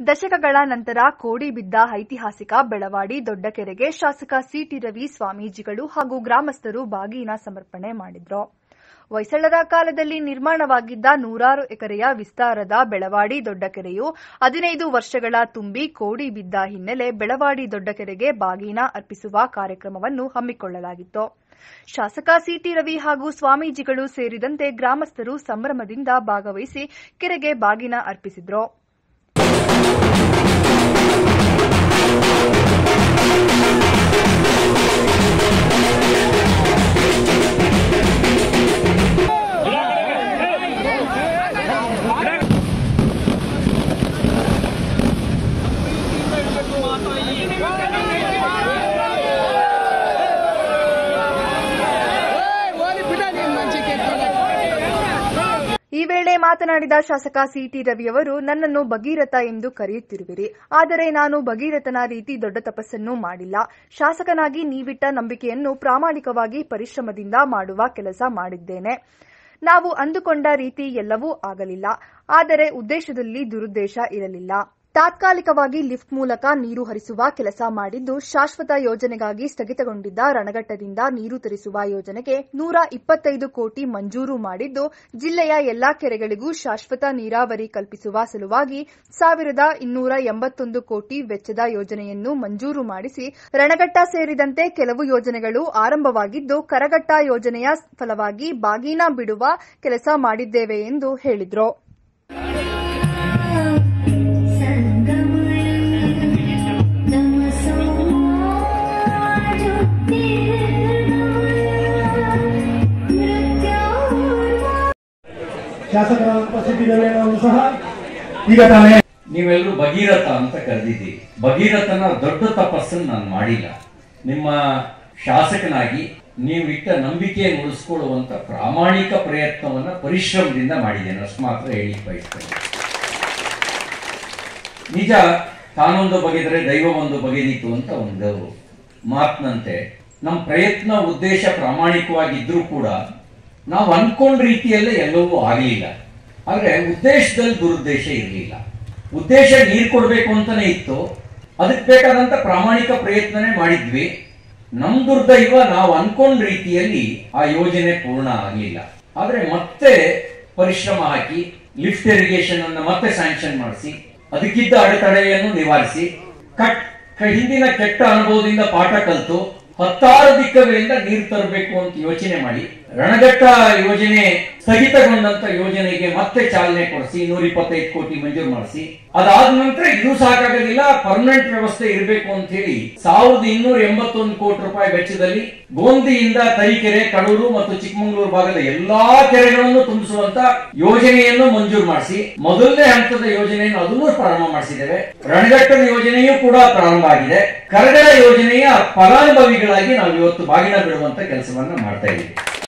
ದಶಕಗಳ ನಂತರ ಕೋಡಿ ಬಿದ್ದ ಐತಿಹಾಸಿಕ ಬೆಳವಾಡಿ ದೊಡ್ಡಕೆರೆಗೆ ಶಾಸಕ ಸಿಟಿ ರವಿ ಸ್ವಾಮೀಜಿಗಳು ಹಾಗೂ ಗ್ರಾಮಸ್ಥರು ಬಾಗಿನ ಸಮರ್ಪಣೆ ಮಾಡಿದ್ರು ಹೊಯ್ಸಳರ ಕಾಲದಲ್ಲಿ ನಿರ್ಮಾಣವಾಗಿದ್ದ ನೂರಾರು ಎಕರೆಯ ವಿಸ್ತಾರದ ಬೆಳವಾಡಿ ದೊಡ್ಡಕೆರೆಯು ಹದಿನೈದು ವರ್ಷಗಳ ತುಂಬಿ ಕೋಡಿ ಬಿದ್ದ ಹಿನ್ನೆಲೆ ಬೆಳವಾಡಿ ದೊಡ್ಡಕೆರೆಗೆ ಬಾಗಿನ ಅರ್ಪಿಸುವ ಕಾರ್ಯಕ್ರಮವನ್ನು ಹಮ್ಮಿಕೊಳ್ಳಲಾಗಿತ್ತು ಶಾಸಕ ಸಿಟಿ ರವಿ ಹಾಗೂ ಸ್ವಾಮೀಜಿಗಳು ಸೇರಿದಂತೆ ಗ್ರಾಮಸ್ಥರು ಸಂಭ್ರಮದಿಂದ ಭಾಗವಹಿಸಿ ಕೆರೆಗೆ ಬಾಗಿನ ಅರ್ಪಿಸಿದ್ರು ಈ ವೇಳೆ ಮಾತನಾಡಿದ ಶಾಸಕ ಸಿಟಿ ರವಿಯವರು ನನ್ನನ್ನು ಭಗೀರಥ ಎಂದು ಕರೆಯುತ್ತಿರುವಿರಿ ಆದರೆ ನಾನು ಭಗೀರಥನ ರೀತಿ ದೊಡ್ಡ ತಪಸ್ಸನ್ನು ಮಾಡಿಲ್ಲ ಶಾಸಕನಾಗಿ ನೀವಿಟ್ಟ ನಂಬಿಕೆಯನ್ನು ಪ್ರಾಮಾಣಿಕವಾಗಿ ಪರಿಶ್ರಮದಿಂದ ಮಾಡುವ ಕೆಲಸ ಮಾಡಿದ್ದೇನೆ ನಾವು ಅಂದುಕೊಂಡ ರೀತಿ ಎಲ್ಲವೂ ಆಗಲಿಲ್ಲ ಆದರೆ ಉದ್ದೇಶದಲ್ಲಿ ದುರುದ್ದೇಶ ಇರಲಿಲ್ಲ ತಾತ್ಕಾಲಿಕವಾಗಿ ಲಿಫ್ಟ್ ಮೂಲಕ ನೀರು ಹರಿಸುವ ಕೆಲಸ ಮಾಡಿದ್ದು ಶಾಶ್ವತ ಯೋಜನೆಗಾಗಿ ಸ್ಥಗಿತಗೊಂಡಿದ್ದ ರಣಘಟ್ಟದಿಂದ ನೀರು ತರಿಸುವ ಯೋಜನೆಗೆ ನೂರ ಇಪ್ಪತ್ತೈದು ಕೋಟಿ ಮಂಜೂರು ಮಾಡಿದ್ದು ಜಿಲ್ಲೆಯ ಎಲ್ಲಾ ಕೆರೆಗಳಿಗೂ ಶಾಶ್ವತ ನೀರಾವರಿ ಕಲ್ಪಿಸುವ ಸಲುವಾಗಿ ಸಾವಿರದ ಇನ್ನೂರ ಎಂಬತ್ತೊಂದು ಕೋಟಿ ವೆಚ್ಚದ ಯೋಜನೆಯನ್ನು ಮಂಜೂರು ಮಾಡಿಸಿ ರಣಘಟ್ಟ ಸೇರಿದಂತೆ ಕೆಲವು ಯೋಜನೆಗಳು ಆರಂಭವಾಗಿದ್ದು ಕರಘಟ್ಟ ಯೋಜನೆಯ ಫಲವಾಗಿ ಬಾಗಿನ ಬಿಡುವ ಕೆಲಸ ಮಾಡಿದ್ದೇವೆ ಎಂದು ಹೇಳಿದರು ಶಾಸಕರ ಉಪಸ್ಥಿತಿಗಳನ್ನು ಸಹ ಈಗ ತಾನೇ ನೀವೆಲ್ಲರೂ ಭಗೀರಥ ಅಂತ ಕರೆದಿದ್ದೀರಿ ಭಗೀರಥನ ದೊಡ್ಡ ತಪಸ್ಸನ್ನು ನಾನು ಮಾಡಿಲ್ಲ ನಿಮ್ಮ ಶಾಸಕನಾಗಿ ನೀವು ಇಟ್ಟ ನಂಬಿಕೆಯನ್ನು ಉಳಿಸ್ಕೊಳ್ಳುವಂತ ಪ್ರಾಮಾಣಿಕ ಪ್ರಯತ್ನವನ್ನ ಪರಿಶ್ರಮದಿಂದ ಮಾಡಿದ್ದೇನೆ ಅಷ್ಟು ಮಾತ್ರ ಹೇಳಿ ಬಯಸ್ತೇನೆ ನಿಜ ತಾನೊಂದು ಬಗೆದರೆ ದೈವ ಒಂದು ಬಗೆದೀತು ಅಂತ ಒಂದು ಮಾತಿನಂತೆ ನಮ್ಮ ಪ್ರಯತ್ನ ಉದ್ದೇಶ ಪ್ರಾಮಾಣಿಕವಾಗಿದ್ರೂ ಕೂಡ ನಾವು ಅನ್ಕೊಂಡ ರೀತಿಯಲ್ಲೇ ಎಲ್ಲವೂ ಆಗಲಿಲ್ಲ ಆದ್ರೆ ಉದ್ದೇಶದಲ್ಲಿ ದುರುದ್ದೇಶ ಇರಲಿಲ್ಲ ಉದ್ದೇಶ ನೀರು ಕೊಡಬೇಕು ಅಂತಾನೆ ಇತ್ತು ಅದಕ್ಕೆ ಬೇಕಾದಂತ ಪ್ರಾಮಾಣಿಕ ಪ್ರಯತ್ನನೇ ಮಾಡಿದ್ವಿ ನಮ್ ದುರ್ದೈವ ನಾವು ಅನ್ಕೊಂಡ ರೀತಿಯಲ್ಲಿ ಆ ಯೋಜನೆ ಪೂರ್ಣ ಆಗಲಿಲ್ಲ ಆದ್ರೆ ಮತ್ತೆ ಪರಿಶ್ರಮ ಹಾಕಿ ಲಿಫ್ಟ್ ಇರಿಗೇಷನ್ ಅನ್ನ ಮತ್ತೆ ಸ್ಯಾಂಕ್ಷನ್ ಮಾಡಿಸಿ ಅದಕ್ಕಿದ್ದ ಅಡೆತಡೆಯನ್ನು ನಿವಾರಿಸಿ ಕಟ್ ಕ- ಹಿಂದಿನ ಕೆಟ್ಟ ಅನುಭವದಿಂದ ಪಾಠ ಕಲಿತು ಹತ್ತಾರು ದಿಕ್ಕಗಳಿಂದ ನೀರು ತರಬೇಕು ಅಂತ ಯೋಚನೆ ಮಾಡಿ ರಣಘಟ್ಟ ಯೋಜನೆ ಸ್ಥಗಿತಗೊಂಡಂತ ಯೋಜನೆಗೆ ಮತ್ತೆ ಚಾಲನೆ ಕೊಡಿಸಿ ನೂರ ಇಪ್ಪತ್ತೈದು ಕೋಟಿ ಮಂಜೂರು ಮಾಡಿಸಿ ಅದಾದ ನಂತರ ಇದು ಸಾಕಾಗೋದಿಲ್ಲ ಪರ್ಮನೆಂಟ್ ವ್ಯವಸ್ಥೆ ಇರಬೇಕು ಅಂತ ಹೇಳಿ ಸಾವಿರದ ಇನ್ನೂರ ಎಂಬತ್ತೊಂದು ಕೋಟಿ ರೂಪಾಯಿ ವೆಚ್ಚದಲ್ಲಿ ಗೋಂದಿಯಿಂದ ತರೀಕೆರೆ ಕಡೂರು ಮತ್ತು ಚಿಕ್ಕಮಗಳೂರು ಭಾಗದ ಎಲ್ಲಾ ಕೆರೆಗಳನ್ನು ತುಂಬಿಸುವಂತ ಯೋಜನೆಯನ್ನು ಮಂಜೂರು ಮಾಡಿಸಿ ಮೊದಲನೇ ಹಂತದ ಯೋಜನೆಯನ್ನು ಅದನ್ನು ಪ್ರಾರಂಭ ಮಾಡಿಸಿದ್ದೇವೆ ರಣಘಟ್ಟದ ಯೋಜನೆಯೂ ಕೂಡ ಪ್ರಾರಂಭ ಆಗಿದೆ ಕರಗಡ ಯೋಜನೆಯ ಫಲಾನುಭವಿಗಳಾಗಿ ನಾವು ಇವತ್ತು ಬಾಗಿನ ಬಿಡುವಂತ ಕೆಲಸವನ್ನ ಮಾಡ್ತಾ ಇದ್ದೀವಿ